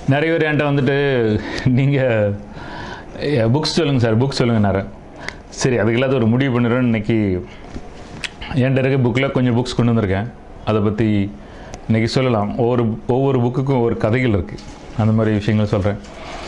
நிறைய பேர் என்கிட்ட வந்துட்டு நீங்கள் புக்ஸ் சொல்லுங்கள் சார் புக்ஸ் சொல்லுங்கள் நேரம் சரி அதுக்கு இல்லாத ஒரு முடிவு பண்ணிடுறோம் இன்னைக்கு என்கிட்ட இருக்க புக்கில் கொஞ்சம் புக்ஸ் கொண்டு வந்திருக்கேன் அதை பற்றி இன்னைக்கு சொல்லலாம் ஒவ்வொரு ஒவ்வொரு புக்குக்கும் ஒவ்வொரு கதைகள் இருக்குது அந்த மாதிரி விஷயங்கள் சொல்கிறேன்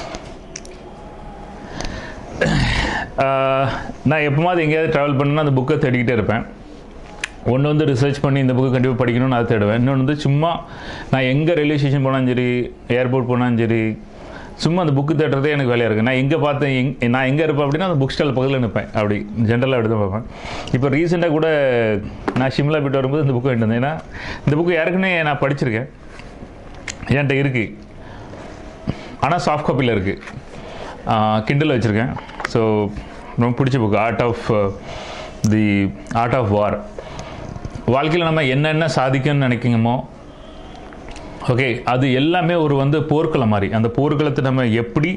நான் எப்போமாவது எங்கேயாவது ட்ராவல் பண்ணணும்னா அந்த புக்கை தேடிக்கிட்டே இருப்பேன் ஒன்று வந்து ரிசர்ச் பண்ணி இந்த புக்கு கண்டிப்பாக படிக்கணும்னு அதை தேடுவேன் இன்னொன்று வந்து சும்மா நான் எங்கே ரயில்வே ஸ்டேஷன் போனாலும் சரி ஏர்போர்ட் போனாலும் சரி சும்மா அந்த புக்கு தேடுறதே எனக்கு வேலையாக இருக்குது நான் எங்கே பார்த்தேன் எங் நான் எங்கே இருப்பேன் அப்படின்னா அந்த புக் ஸ்டால் பக்கத்தில் நிற்பேன் அப்படி ஜென்ரலாக அப்படி தான் பார்ப்பேன் இப்போ ரீசெண்டாக கூட நான் ஷிம்லா போயிட்டு வரும்போது இந்த புக்கு வாங்கிட்டு வந்தேன் ஏன்னா இந்த புக்கு ஏற்கனவே நான் படிச்சிருக்கேன் என்கிட்ட இருக்குது ஆனால் சாஃப்ட் காப்பியில் இருக்குது கிண்டில் வச்சுருக்கேன் ஸோ ரொம்ப பிடிச்ச book art of the art of war வாழ்க்கையில் நம்ம என்னென்ன சாதிக்கணும்னு நினைக்கிங்கமோ ஓகே அது எல்லாமே ஒரு வந்து போர்க்களம் மாதிரி அந்த போர்க்களத்தை நம்ம எப்படி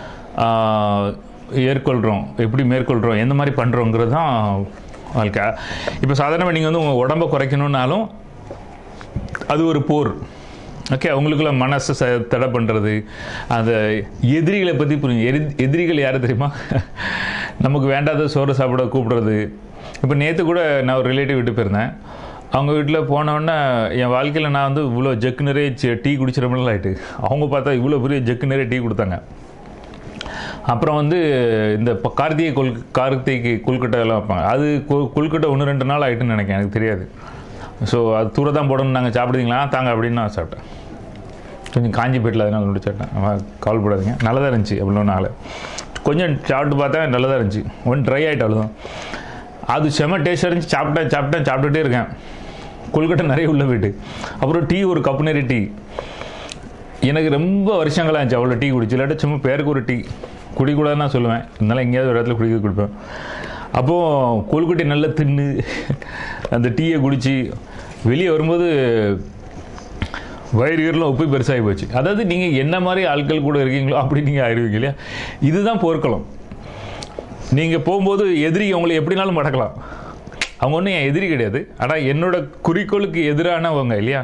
ஏற்கொள்கிறோம் எப்படி மேற்கொள்கிறோம் எந்த மாதிரி பண்ணுறோங்கிறது தான் வாழ்க்கை இப்போ சாதாரணமாக நீங்கள் வந்து உங்கள் உடம்பை குறைக்கணுன்னாலும் அது ஒரு போர் ஓகே அவங்களுக்குள்ள மனசை ச தடை பண்ணுறது அந்த எதிரிகளை பற்றி புரியும் எரி எதிரிகள் யார் தெரியுமா நமக்கு வேண்டாத சோறு சாப்பிட கூப்பிடுறது இப்போ நேற்று கூட நான் ஒரு ரிலேட்டிவ் வீட்டு போயிருந்தேன் அவங்க வீட்டில் போனோடனே என் வாழ்க்கையில் நான் வந்து இவ்வளோ ஜக்கு நிறைய டீ குடிச்சிட மாதிரி ஆகிட்டு அவங்க பார்த்தா இவ்வளோ பெரிய ஜக்கு நிறைய டீ கொடுத்தாங்க அப்புறம் வந்து இந்த இப்போ கார்த்திகை கொல் கார்த்திகை கொல்கட்டை எல்லாம் வைப்பாங்க அது கொ- கொல்கட்டை ஒன்று ரெண்டு நாள் ஆகிட்டுன்னு நினைக்கிறேன் எனக்கு தெரியாது ஸோ அது தூர தான் போடணும் நாங்கள் சாப்பிடுவீங்களா தாங்க அப்படின்னு நான் சாப்பிட்டேன் கொஞ்சம் காஞ்சி போயிட்டில் அதனால முடிச்சிட்டேன் கால் போடாதீங்க நல்லதாக இருந்துச்சு அப்படின்னு நாள் கொஞ்சம் சாப்பிட்டு பார்த்தா நல்லதாக இருந்துச்சு ஒன் ட்ரை ஆகிட்டு அவ்வளோதான் அது செம டேஸ்ட் இருந்துச்சு சாப்பிட்டேன் சாப்பிட்டேன் சாப்பிட்டுட்டே இருக்கேன் கொல்கட்டை நிறைய உள்ள போயிட்டு அப்புறம் டீ ஒரு கப்பு நிறைய டீ எனக்கு ரொம்ப வருஷங்களா இருந்துச்சு அவ்வளோ டீ குடிச்சு இல்லாட்டி சும்மா பேருக்கு ஒரு டீ குடிக்கூடாதுன்னு நான் சொல்லுவேன் இருந்தாலும் எங்கேயாவது ஒரு இடத்துல குடிக்க குடிப்பேன் அப்போது கொல்கட்டை நல்லா தின்னு அந்த டீயை குடித்து வெளியே வரும்போது வயிறு கீரெலாம் உப்பு பெருசாகி போச்சு அதாவது நீங்கள் என்ன மாதிரி ஆட்கள் கூட இருக்கீங்களோ அப்படி நீங்கள் ஆயிடுவீங்க இல்லையா இதுதான் போர்க்களம் நீங்கள் போகும்போது எதிரி உங்களை எப்படினாலும் மடக்கலாம் அவங்க ஒன்றும் என் எதிரி கிடையாது ஆனால் என்னோட குறிக்கோளுக்கு எதிரானவங்க இல்லையா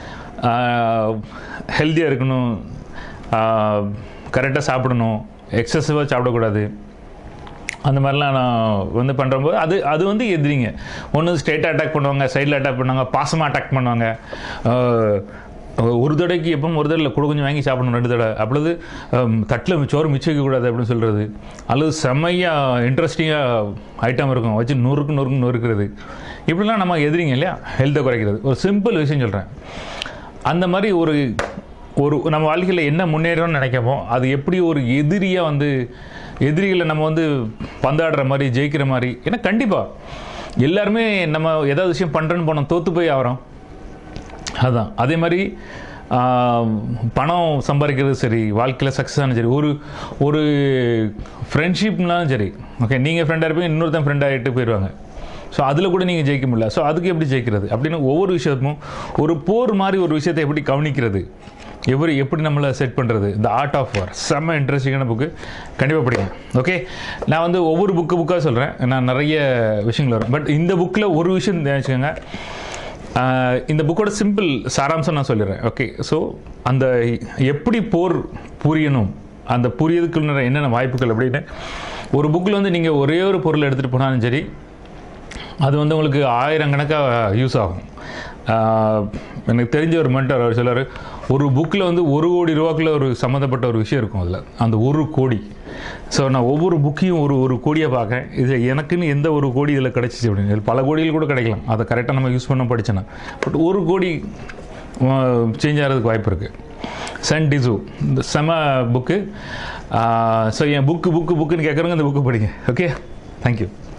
ஹெல்த்தியாக இருக்கணும் கரெக்டாக சாப்பிடணும் எக்ஸசிவாக சாப்பிடக்கூடாது அந்த மாதிரிலாம் நான் வந்து பண்ணுறம்போது அது அது வந்து எதிரிங்க ஒன்று ஸ்ட்ரெயிட்டாக அட்டாக் பண்ணுவாங்க சைடில் அட்டாக் பண்ணுவாங்க பாசமாக அட்டாக் பண்ணுவாங்க ஆஹ், ஒரு தடவைக்கு எப்பவும் ஒரு தடவை கூட கொஞ்சம் வாங்கி சாப்பிடணும் ரெண்டு தடவை அப்பொழுது தட்டில் சோறு மிச்சம் வைக்கக்கூடாது அப்படின்னு சொல்கிறது அல்லது செம்மையாக இன்ட்ரெஸ்டிங்காக ஐட்டம் இருக்கும் வச்சு நொறுக்கு நொறுக்கு நொறுக்கிறது இப்படிலாம் நம்ம எதிரிங்க இல்லையா ஹெல்த்தை குறைக்கிறது ஒரு சிம்பிள் விஷயம் சொல்கிறேன் அந்த மாதிரி ஒரு ஒரு நம்ம வாழ்க்கையில் என்ன முன்னேறணும்னு நினைக்கிறோமோ அது எப்படி ஒரு எதிரியாக வந்து எதிரிகளை நம்ம வந்து பந்தாடுற மாதிரி ஜெயிக்கிற மாதிரி ஏன்னா கண்டிப்பாக எல்லாருமே நம்ம ஏதாவது விஷயம் பண்ணுறேன்னு போனோம் தோற்று போய் ஆகிறோம் அதுதான் அதே மாதிரி ஆஹ், பணம் சம்பாதிக்கிறது சரி வாழ்க்கையில் சக்ஸஸ் ஆனாலும் சரி ஒரு ஒரு ஃப்ரெண்ட்ஷிப்னாலும் சரி ஓகே நீங்கள் ஃப்ரெண்டாக இருப்பீங்க இன்னொருத்தன் ஃப்ரெண்ட் ஆகிட்டு போயிடுவாங்க ஸோ அதில் கூட நீங்கள் ஜெயிக்க முடியல ஸோ அதுக்கு எப்படி ஜெயிக்கிறது அப்படின்னு ஒவ்வொரு விஷயத்தும் ஒரு போர் மாதிரி ஒரு விஷயத்தை எப்படி கவனிக்கிறது எப்படி எப்படி நம்மளை செட் பண்ணுறது இந்த ஆர்ட் ஆஃப் வார் செம்ம இன்ட்ரெஸ்டிங்கான புக்கு கண்டிப்பாக படிங்க ஓகே நான் வந்து ஒவ்வொரு புக்கு புக்காக சொல்கிறேன் நான் நிறைய விஷயங்கள் வரும் பட் இந்த புக்கில் ஒரு விஷயம் நினச்சிக்கோங்க ஆஹ் இந்த புக்கோட சிம்பிள் சாராம்சம் நான் சொல்லிடுறேன் ஓகே ஸோ அந்த எப்படி போர் புரியணும் அந்த புரியதுக்குள்ள என்னென்ன வாய்ப்புகள் அப்படின்னு ஒரு புக்கில் வந்து நீங்கள் ஒரே ஒரு பொருள் எடுத்துகிட்டு போனாலும் சரி அது வந்து உங்களுக்கு ஆயிரம் கணக்காக யூஸ் ஆகும் ஆஹ் எனக்கு தெரிஞ்ச ஒரு மென்டர் அவர் சொல்றாரு ஒரு புக்கில் வந்து ஒரு கோடி ரூபாக்குள்ள ஒரு சம்மந்தப்பட்ட ஒரு விஷயம் இருக்கும் அதில் அந்த ஒரு கோடி ஸோ நான் ஒவ்வொரு புக்கையும் ஒரு ஒரு கோடியாக பார்க்கேன் இது எனக்குன்னு எந்த ஒரு கோடி இதில் கிடச்சிச்சு அப்படின்னு இதுல பல கோடிகள் கூட கிடைக்கலாம் அதை கரெக்டாக நம்ம யூஸ் பண்ண படிச்சேன்னா பட் ஒரு கோடி சேஞ்ச் ஆகிறதுக்கு வாய்ப்பு இருக்குது சன் டிசு இந்த செம புக்கு ஸோ என் புக்கு புக்கு புக்குன்னு கேட்குறவங்க இந்த புக்கு படிங்க ஓகே தேங்க்யூ